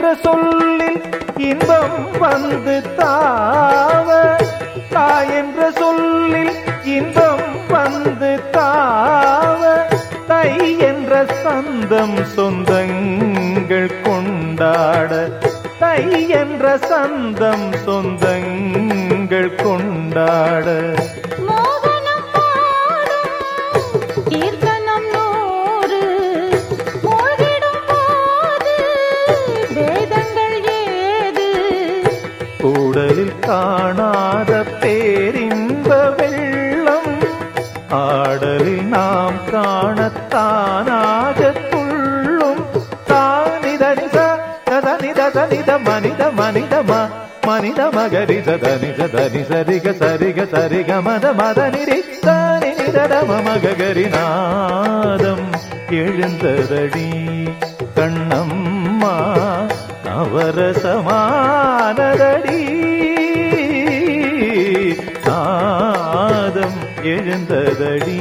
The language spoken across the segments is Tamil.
என்ற சொல்லில் இன்பம் வந்து தாவ தாய் என்ற சொல்லில் இன்பம் வந்து தாவ தை என்ற சந்தம் சொந்தங்கள் கொண்டாட தை என்ற சந்தம் சொந்தங்கள் கொண்டாட மோகனம் பாடும் கீர்த்தனம் நூறு மூழ்கிடும் போது வேதங்கள் ஏது கூடலில் காணாத பேரின்ப வெள்ளம் ஆடலில் நாம் காணத்தானாக துள்ளும் தானிதனித தனித தனித மனித மனிதம மனித மகரித தனித தனி சரிக சரிக சரிக மத மத நிறித்தானி நிதடம மகரி நாதம் எழுந்ததடி கண்ணம்மா நவரசமானதடி நாதம் எழுந்ததடி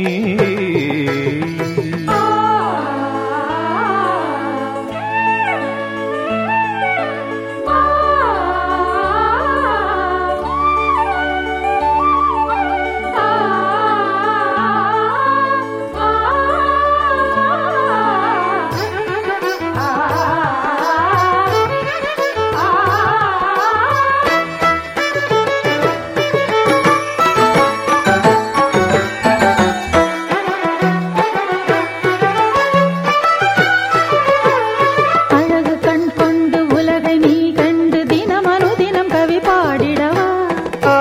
அழகு கண் கொண்டு உலகை நீ கண்டு தினம் அனுதினம் கவி பாடிடவா ஆ,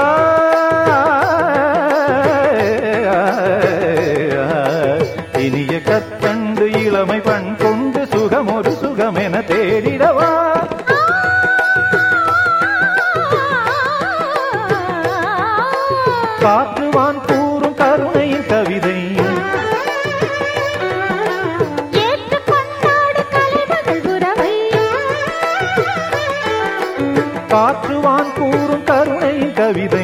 இனிய கற்கண்டு இளமை பண் கொண்டு சுகம் ஒரு சுகம் என தேடிடவா காற்றுவான் கூறும் கருணையின் கவிதை ஏற்று கொண்டாடு கலைமகள் உறவை காற்றுவான் கூறும் கருணையின் கவிதை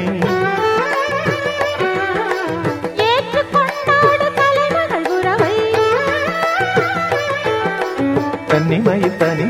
ஏற்று கொண்டாடு கலைமகள் உறவை கன்னிமயில் தனி